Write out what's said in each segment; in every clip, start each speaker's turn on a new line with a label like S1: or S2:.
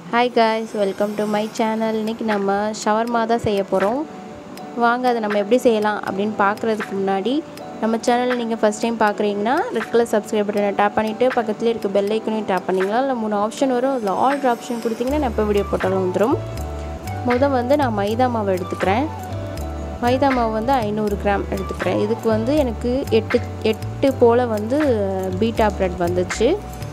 S1: hi guys welcome to my channel இன்றைக்கி நம்ம shawarma தான் செய்ய போகிறோம் வாங்க அதை நம்ம எப்படி செய்யலாம் அப்படின்னு பார்க்குறதுக்கு முன்னாடி நம்ம சேனலில் நீங்கள் ஃபஸ்ட் டைம் பார்க்குறீங்கன்னா ரெட் கலர் சப்ஸ்கிரைப் பட்டனை டேப் பண்ணிவிட்டு பக்கத்துலேயே இருக்க பெல் ஐக்கனையும் டேப் பண்ணிங்களா இல்லை மூணு ஆப்ஷன் வரும் அதில் ஆல் ஆப்ஷன் கொடுத்தீங்கன்னா நான் எப்போ வீடியோ போட்டாலும் வந்துடும் முதல் வந்து நான் மைதா மாவு எடுத்துக்கிறேன் மைதா மாவு வந்து ஐநூறு கிராம் எடுத்துக்கிறேன் இதுக்கு வந்து எனக்கு எட்டு எட்டு போல் வந்து பீட்டா ப்ரெட் வந்துச்சு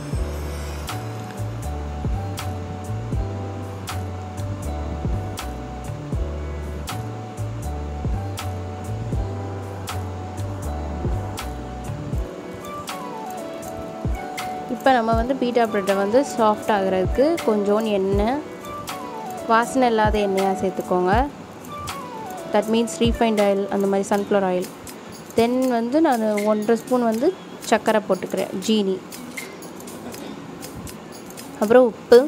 S1: இப்போ நம்ம வந்து பீட்டா ப்ரெட்டை வந்து சாஃப்ட் ஆகிறதுக்கு கொஞ்சோண்டு எண்ணெய் வாசனை இல்லாத எண்ணெயாக சேர்த்துக்கோங்க தட் மீன்ஸ் ரீஃபைண்ட் ஆயில் அந்த மாதிரி சன்ஃப்ளவர் ஆயில் தென் வந்து நான் ஒன்றரை ஸ்பூன் வந்து சர்க்கரை போட்டுக்கிறேன் ஜீனி அப்புறம் உப்பு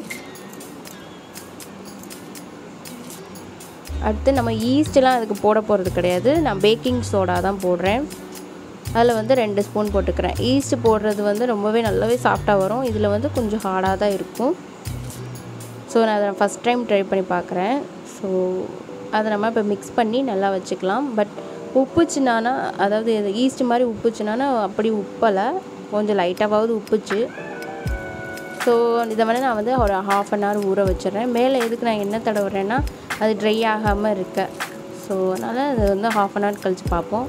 S1: அடுத்து நம்ம ஈஸ்ட்லாம் அதுக்கு போட போகிறது கிடையாது நான் பேக்கிங் சோடா தான் போடுறேன் அதில் வந்து ரெண்டு ஸ்பூன் போட்டுக்கிறேன் ஈஸ்ட் போடுறது வந்து ரொம்பவே நல்லாவே சாஃப்டாக வரும் இதில் வந்து கொஞ்சம் ஹார்டாக தான் இருக்கும் ஸோ நான் அதை ஃபஸ்ட் டைம் ட்ரை பண்ணி பார்க்குறேன் ஸோ அதை நம்ம இப்போ மிக்ஸ் பண்ணி நல்லா வச்சுக்கலாம் பட் உப்புச்சுனானா அதாவது இது ஈஸ்ட் மாதிரி உப்புச்சுனானா அப்படி உப்பலை கொஞ்சம் லைட்டாவது உப்புச்சு ஸோ இதை வந்து நான் வந்து ஒரு ஹாஃப் அன் ஹவர் ஊற வச்சிடுறேன் மேலே எதுக்கு நான் என்ன தடவுறேன்னா அது ட்ரை ஆகாமல் இருக்க ஸோ அதனால் அது வந்து ஹாஃப் அன் ஹவர் கழித்து பார்ப்போம்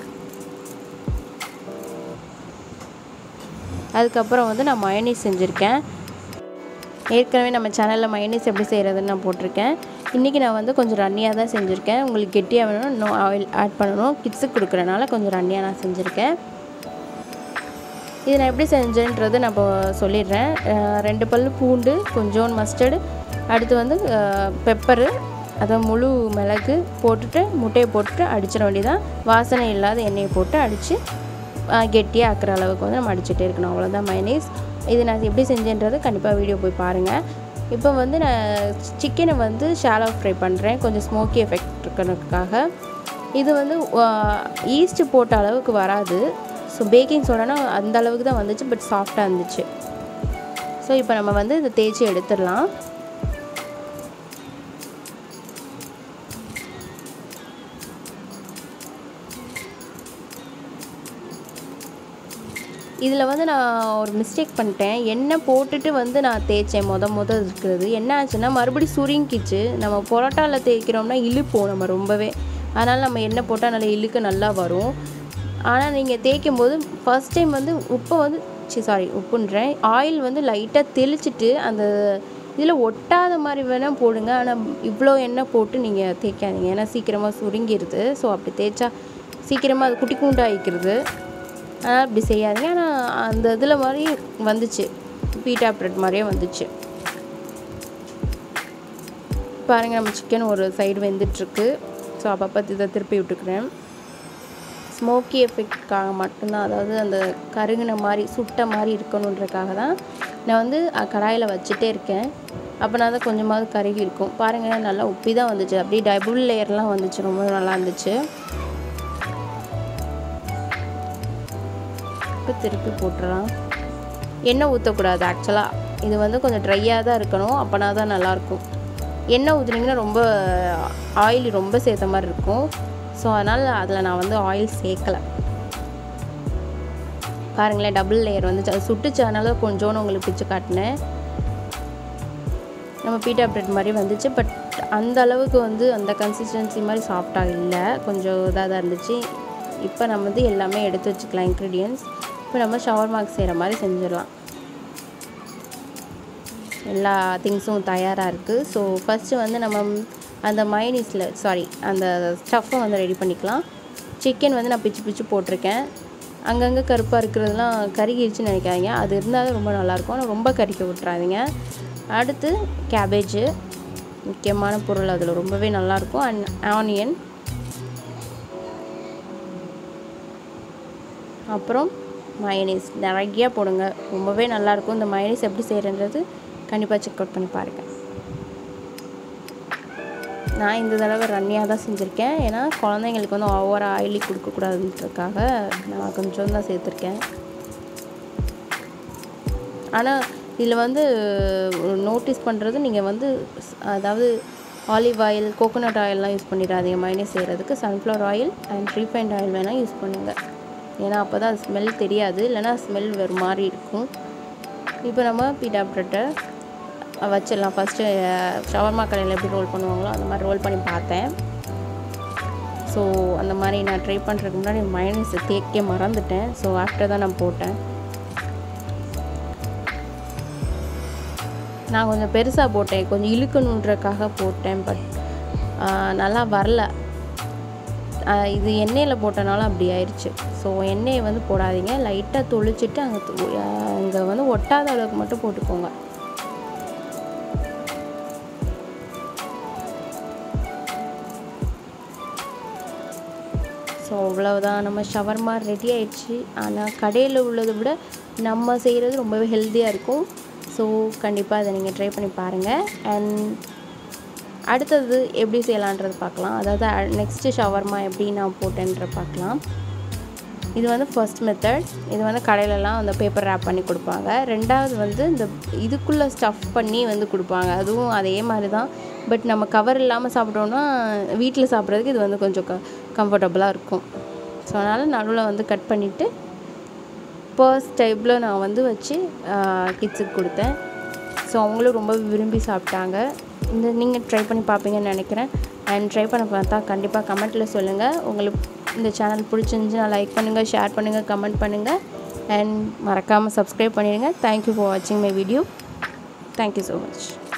S1: அதுக்கப்புறம் வந்து நான் மயனீஸ் செஞ்சுருக்கேன் ஏற்கனவே நம்ம சேனலில் மயனீஸ் எப்படி செய்கிறதுன்னு நான் போட்டிருக்கேன் இன்றைக்கி நான் வந்து கொஞ்சம் ரன்னியாக தான் செஞ்சுருக்கேன் உங்களுக்கு கெட்டியாக வேணும் இன்னும் ஆயில் ஆட் பண்ணணும் கிட்ஸுக்கு கொடுக்குறனால கொஞ்சம் ரன்னியாக நான் செஞ்சுருக்கேன் இது நான் எப்படி செஞ்சேன்றது நான் இப்போ சொல்லிடுறேன் ரெண்டு பல் பூண்டு கொஞ்சோண்டு மஸ்டர்டு அடுத்து வந்து பெப்பரு அதை முழு மிளகு போட்டுட்டு முட்டையை போட்டுட்டு அடிச்சிட வேண்டியதான் வாசனை இல்லாத எண்ணெயை போட்டு அடித்து கெட்டியாக ஆக்கிற அளவுக்கு வந்து நம்ம அடிச்சுட்டே இருக்கணும் அவ்வளோதான் மைனீஸ் இது நான் எப்படி செஞ்சேன்றது கண்டிப்பாக வீடியோ போய் பாருங்கள் இப்போ வந்து நான் சிக்கனை வந்து ஷாலோ ஃப்ரை பண்ணுறேன் கொஞ்சம் ஸ்மோக்கி எஃபெக்ட் இருக்கிறதுக்காக இது வந்து ஈஸ்ட் போட்ட அளவுக்கு வராது ஸோ பேக்கிங் சோடானா அந்த அளவுக்கு தான் வந்துச்சு பட் சாஃப்டாக இருந்துச்சு ஸோ இப்போ நம்ம வந்து இதை தேய்ச்சி எடுத்துடலாம் இதில் வந்து நான் ஒரு மிஸ்டேக் பண்ணிட்டேன் எண்ணெய் போட்டுட்டு வந்து நான் தேய்ச்சேன் மொத மொத இருக்கிறது என்ன ஆச்சுன்னா மறுபடியும் சுருங்கிச்சு நம்ம பொரோட்டாவில் தேய்க்கிறோம்னா இழுப்போம் நம்ம ரொம்பவே அதனால் நம்ம எண்ணெய் போட்டால் நல்லா இழுக்க நல்லா வரும் ஆனால் நீங்கள் தேய்க்கும் போது ஃபஸ்ட் டைம் வந்து உப்பை வந்து சி சாரி உப்புன்றேன் ஆயில் வந்து லைட்டாக தெளிச்சிட்டு அந்த இதில் ஒட்டாத மாதிரி வேணால் போடுங்க ஆனால் இவ்வளோ எண்ணெய் போட்டு நீங்கள் தேய்க்காதீங்க ஏன்னா சீக்கிரமாக சுருங்கிடுது ஸோ அப்படி தேய்ச்சா சீக்கிரமாக அது குட்டி குண்டாகிக்கிறது அதனால் அப்படி செய்யாதீங்க ஆனால் அந்த இதில் மாதிரி வந்துச்சு பீட்டா ப்ரெட் மாதிரியே வந்துச்சு பாருங்கள் நம்ம சிக்கன் ஒரு சைடு வெந்துட்டுருக்கு ஸோ அப்பப்போ இதை திருப்பி விட்டுக்கிறேன் ஸ்மோக்கி எஃபெக்ட்காக மட்டும்தான் அதாவது அந்த கருகின மாதிரி சுட்ட மாதிரி இருக்கணுன்றக்காக தான் நான் வந்து கடாயில் வச்சுட்டே இருக்கேன் அப்போ நான் தான் கொஞ்சமாவது கருகி இருக்கும் பாருங்கள் நல்லா உப்பி தான் வந்துச்சு அப்படியே டபுள் லேயர்லாம் வந்துச்சு ரொம்ப நல்லா இருந்துச்சு இப்போ திருப்பி போட்டுடலாம் எண்ணெய் ஊற்றக்கூடாது ஆக்சுவலாக இது வந்து கொஞ்சம் ட்ரையாக தான் இருக்கணும் அப்போனா தான் நல்லாயிருக்கும் எண்ணெய் ஊற்றுனீங்கன்னா ரொம்ப ஆயில் ரொம்ப சேர்த்த மாதிரி இருக்கும் ஸோ அதனால் அதில் நான் வந்து ஆயில் சேர்க்கலை பாருங்களேன் டபுள் லேயர் வந்துச்சு அது சுட்டுச்சு அதனால கொஞ்சோன்னு உங்களுக்கு பிச்சு காட்டினேன் நம்ம பீட்டா ப்ரெட் மாதிரி வந்துச்சு பட் அந்த அளவுக்கு வந்து அந்த கன்சிஸ்டன்சி மாதிரி சாஃப்டாக இல்லை கொஞ்சம் இதாக தான் இருந்துச்சு இப்போ நம்ம வந்து எல்லாமே எடுத்து வச்சுக்கலாம் இன்க்ரீடியன்ஸ் இப்போ நம்ம ஷவர் மார்க் செய்கிற மாதிரி செஞ்சிடலாம் எல்லா திங்ஸும் தயாராக இருக்குது ஸோ ஃபஸ்ட்டு வந்து நம்ம அந்த மைனீஸில் சாரி அந்த ஸ்டஃப்பை வந்து ரெடி பண்ணிக்கலாம் சிக்கன் வந்து நான் பிச்சு பிச்சு போட்டிருக்கேன் அங்கங்கே கருப்பாக இருக்கிறதுலாம் கருகிருச்சுன்னு நினைக்காதீங்க அது இருந்தால் தான் ரொம்ப நல்லாயிருக்கும் ஆனால் ரொம்ப கறிக்க விட்றாதீங்க அடுத்து கேபேஜு முக்கியமான பொருள் அதில் ரொம்பவே நல்லாயிருக்கும் அண்ட் ஆனியன் அப்புறம் மயனீஸ் நிறையா போடுங்க ரொம்பவே நல்லாயிருக்கும் இந்த மயனீஸ் எப்படி செய்கிறன்றது கண்டிப்பாக செக் அவுட் பண்ணி பாருங்கள் நான் இந்த தடவை ரன்னியாக தான் செஞ்சுருக்கேன் ஏன்னா குழந்தைங்களுக்கு வந்து ஓவர் ஆயிலி கொடுக்கக்கூடாதுன்றதுக்காக நான் கொஞ்சம் தான் சேர்த்துருக்கேன் ஆனால் இதில் வந்து நோட்டீஸ் பண்ணுறது நீங்கள் வந்து ஸ்- அதாவது ஆலிவ் ஆயில் கோகோனட் ஆயிலெலாம் யூஸ் பண்ணிடாதீங்க மைனஸ் செய்கிறதுக்கு sunflower oil and refined oil வேணால் யூஸ் பண்ணுங்கள் ஏன்னா அப்போ தான் அது ஸ்மெல் தெரியாது இல்லைன்னா ஸ்மெல் வேறு மாதிரி இருக்கும் இப்போ நம்ம பீட்டா ப்ரெட்டை வச்சிடலாம் ஃபஸ்ட்டு ஷவர்மா கடையில் எப்படி ரோல் பண்ணுவாங்களோ அந்த மாதிரி ரோல் பண்ணி பார்த்தேன் ஸோ அந்த மாதிரி நான் ட்ரை பண்ணுறதுக்கு முன்னாடி மைனஸ் தேக்க மறந்துட்டேன் ஸோ ஆஃப்டர் தான் நான் போட்டேன் நான் கொஞ்சம் பெருசாக போட்டேன் கொஞ்சம் இழுக்கணுன்றக்காக போட்டேன் பட் நல்லா வரல ஆஹ் இது எண்ணெயில் போட்டனால அப்படி ஆயிடுச்சு ஸோ எண்ணெயை வந்து போடாதீங்க லைட்டாக தொளிச்சிட்டு அங்கே அங்கே வந்து ஒட்டாத அளவுக்கு மட்டும் போட்டுக்கோங்க ஸோ அவ்வளவுதான் நம்ம ஷவர்மா ரெடி ஆயிடுச்சு ஆனால் கடையில் உள்ளதை விட நம்ம செய்கிறது ரொம்பவே ஹெல்த்தியாக இருக்கும் ஸோ கண்டிப்பாக அதை நீங்கள் ட்ரை பண்ணி பாருங்கள் அண்ட் அடுத்தது எப்படி செய்யலான்றது பார்க்கலாம் அதாவது நெக்ஸ்ட்டு ஷவர்மா எப்படி நான் போட்டேன்ற பார்க்கலாம் இது வந்து ஃபர்ஸ்ட் மெத்தட் இது வந்து கடையிலலாம் அந்த பேப்பர் ரேப் பண்ணி கொடுப்பாங்க ரெண்டாவது வந்து இந்த இதுக்குள்ளே ஸ்டஃப் பண்ணி வந்து கொடுப்பாங்க அதுவும் அதே மாதிரி தான் பட் நம்ம கவர் இல்லாமல் சாப்பிட்டோம்னா வீட்டில் சாப்பிட்றதுக்கு இது வந்து கொஞ்சம் க கம்ஃபர்டபுளாக இருக்கும் ஸோ அதனால் நடுவில் வந்து கட் பண்ணிவிட்டு பர்ஸ் டைப்பில் நான் வந்து வச்சு கிட்ஸுக்கு கொடுத்தேன் ஸோ அவங்களும் ரொம்ப விரும்பி சாப்பிட்டாங்க இந்த நீங்கள் ட்ரை பண்ணி பார்ப்பீங்கன்னு நினைக்கிறேன் அண்ட் ட்ரை பண்ண பார்த்தா கண்டிப்பாக கமெண்ட்டில் சொல்லுங்கள் உங்களுக்கு இந்த சேனல் பிடிச்சிருந்துச்சுன்னா லைக் பண்ணுங்கள் ஷேர் பண்ணுங்கள் கமெண்ட் பண்ணுங்கள் அண்ட் மறக்காமல் சப்ஸ்கிரைப் பண்ணிடுங்க தேங்க்யூ ஃபார் வாட்சிங் my video thank you so much